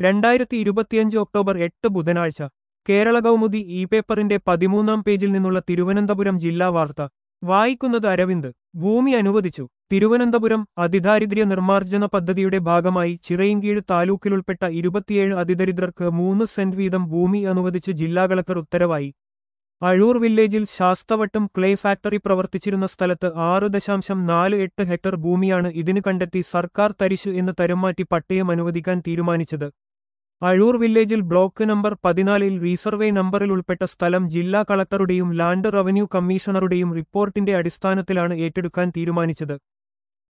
രണ്ടായിരത്തി ഇരുപത്തിയഞ്ച് ഒക്ടോബർ എട്ട് ബുധനാഴ്ച കേരള കൗമുദി ഇ പേപ്പറിന്റെ പതിമൂന്നാം പേജിൽ നിന്നുള്ള തിരുവനന്തപുരം ജില്ലാ വാർത്ത വായിക്കുന്നത് അരവിന്ദ് ഭൂമി അനുവദിച്ചു തിരുവനന്തപുരം അതിദാരിദ്ര്യ നിർമ്മാർജ്ജന പദ്ധതിയുടെ ഭാഗമായി ചിറയിൻകീഴ് താലൂക്കിലുൾപ്പെട്ട ഇരുപത്തിയേഴ് അതിദരിദ്രർക്ക് മൂന്ന് സെന്റ് വീതം ഭൂമി അനുവദിച്ച് ജില്ലാ കളക്ടർ ഉത്തരവായി അഴൂർ വില്ലേജിൽ ശാസ്തവട്ടം ക്ലേ ഫാക്ടറി പ്രവർത്തിച്ചിരുന്ന സ്ഥലത്ത് ആറ് ദശാംശം നാല് എട്ട് ഹെക്ടർ ഭൂമിയാണ് ഇതിന് കണ്ടെത്തി സർക്കാർ തരിശു എന്ന് തരംമാറ്റി പട്ടയം അനുവദിക്കാൻ തീരുമാനിച്ചത് അഴൂർ വില്ലേജിൽ ബ്ലോക്ക് നമ്പർ പതിനാലിൽ റീസർവേ നമ്പറിൽ ഉൾപ്പെട്ട സ്ഥലം ജില്ലാ കളക്ടറുടെയും ലാൻഡ് റവന്യൂ കമ്മീഷണറുടെയും റിപ്പോർട്ടിന്റെ അടിസ്ഥാനത്തിലാണ് ഏറ്റെടുക്കാൻ തീരുമാനിച്ചത്